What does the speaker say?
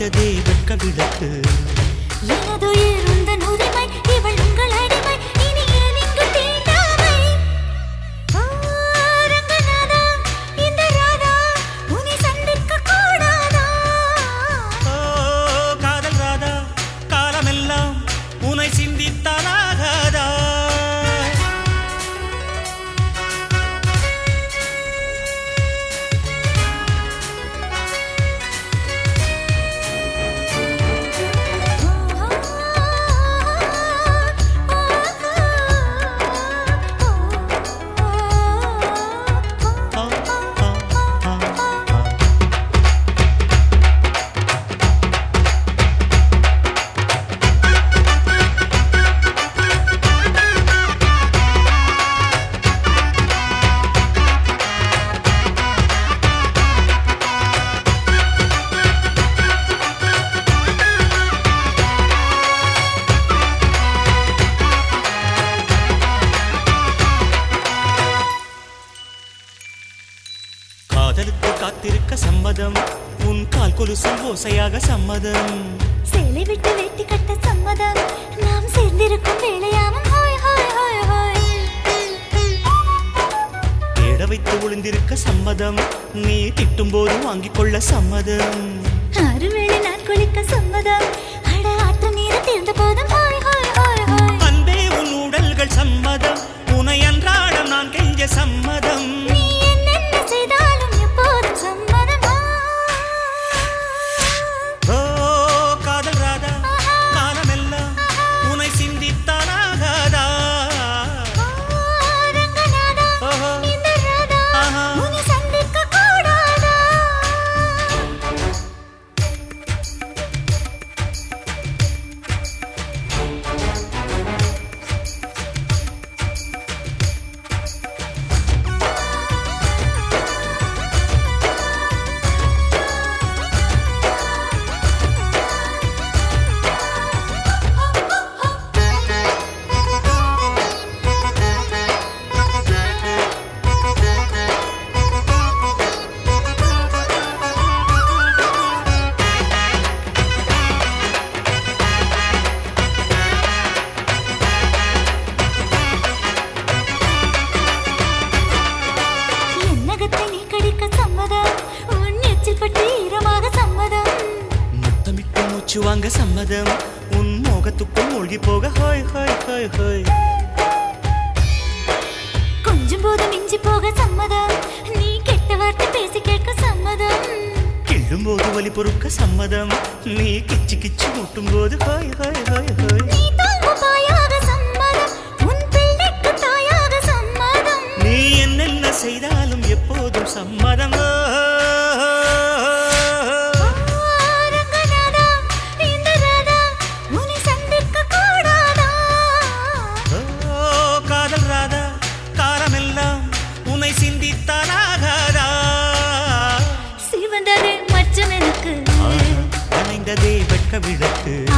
அணைந்ததே வெட்க விளக்கு எனதுயிர் உந்தன் உரிமை இவள் உங்கள் அடிமை இனி ஏன் இங்கு தீண்டாமை ஆ, ரங்கநாதா, இந்த ராதா உன்னை சந்திக்க கூடாதா ஓ காதல் ராதா காலமெல்லாம் உனை சிந்தித்தாலாகாதா ஆ, ஆ, ஆ, ஆ. காதலுக்கு காத்திருக்க சம்மதம் உன் கால் கொலுசும் ஓசையாக சம்மதம் சேலை விட்டு வேட்டி கட்ட சம்மதம் நாம் சேர்ந்திருக்கும் வேளையாவும் ஹாய் ஹாய் ஹாய் ஹாய் தேட வைத்து ஒளிந்திருக்க சம்மதம் நீ திட்டும் போது வாங்கிக் கொள்ள சம்மதம் ஆறு வேளை நான் குளிக்க சம்மதம் அட ஆற்று நீர் தீர்ந்த போதும் ஹாய் ஹாய் ஹாய் ஹாய் அன்பே உன் உடல்கள் சம்மதம் உனை அன்றாடம் நான் கெஞ்ச சம்மதம் நீ என்னென்ன செய்தாலும் எப்போதும் சம்மதமா ஓ காதல் ராதா காலமெல்லாம் உனை சிந்தித்தானாகாதா ஆ, ரங்கநாதா, ஓஹோ. இந்த ராதா ஆஹா. உன்னை சந்திக்க கூடாதா என்னகத்தை நீ கடிக்க சம்மதம் உன் எச்சில் பட்டு ஈரமாக சம்மதம் முத்தமிட்டு மூச்சு வாங்க சம்மதம் உன் மோகத்துக்குள் மூழ்கி போக ஹோய் ஹோய் ஹோய் ஹோய் கொஞ்சம் போது மிஞ்சி போக சம்மதம் நீ கெட்ட வார்த்தை பேசி கேட்க சம்மதம் கிள்ளும் போது வலி பொறுக்க சம்மதம் நீ கிச்சு கிச்சு மூட்டும் போது ஹோய் ஹோய் ஹோய் ஹோய் நீ தாங்கும் பாயாக சம்மதம் உன் பிள்ளைக்கு தாயாக சம்மதம் நீ என்னென்ன செய்தாலும் எப்போதும் சம்மதம் ஓ, ஆ, ரங்கநாதா, இந்த ராதா உன்னை சந்திக்க கூடாதா ஓ, காதல் ராதா காலமெல்லாம் உன்னை சிந்தித்தானாகாதா சிவந்தது மச்சம் எனக்கு அணைந்ததே வெட்க விளக்கு